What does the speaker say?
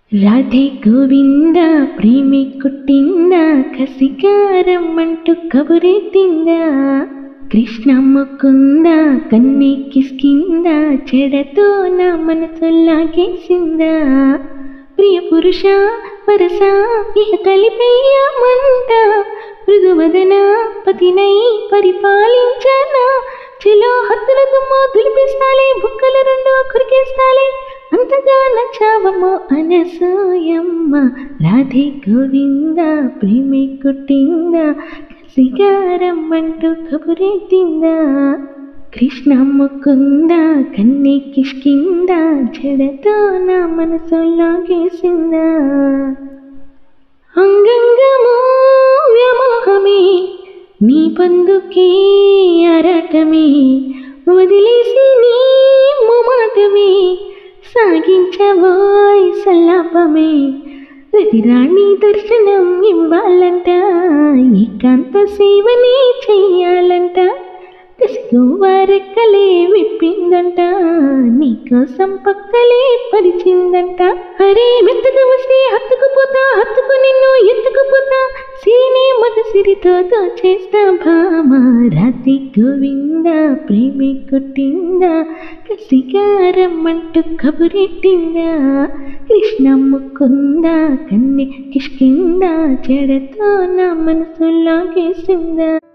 రాధే గోవింద ప్రేమి కుట్టిందా కసికారమ్మంటూ కబురెట్టిందా కృష్ణ ముకుంద కన్నే కిస్కిందా చెడతో నా మనసు లాగేసిందా ప్రియ పురుష వరస ఇహ కలిపేయమంట మృదువదన పతినై పరిపాలించనా చెలో హద్దుల దుమ్ము దులిపిస్తాలే బుక్కలు రెండు కురికేస్తాలే అంతగా నచ్చావమ్మో అనసూయమ్మ రాధే గోవింద ప్రేమి కుట్టిందా కసిగారమ్మంటూ కబురెట్టిందా కృష్ణ ముకుంద కన్నే కిష్కింద జడతో నా మనసు లాగేసిందా అంగంగమో వ్యామోహమే నీ పందుకే అరటమే వదిలేసి నీ మొమాటమే సాగించబోయ్ సల్లాపమే రతిరాణి దర్శనం ఇవ్వాలంట ఏకాంత సేవనే చెయ్యాలంట కసితో వారెక్కలే విప్పిందంట నీకోసం పక్కలే పరిచిందంట అరే మెత్తగా వస్తే హత్తుకుపోతా హత్తుకు నిన్ను ఎత్తుకుపోతా సిరినే మగ సిరితో చేస్తా భామ రాతి గోవింద ప్రేమి కొట్టిందా కసిగారమ్మంటూ కబురెట్టిందా కృష్ణ ముకుంద కన్నె కిష్కింద చెడతో నా మనసు లాగేసిందా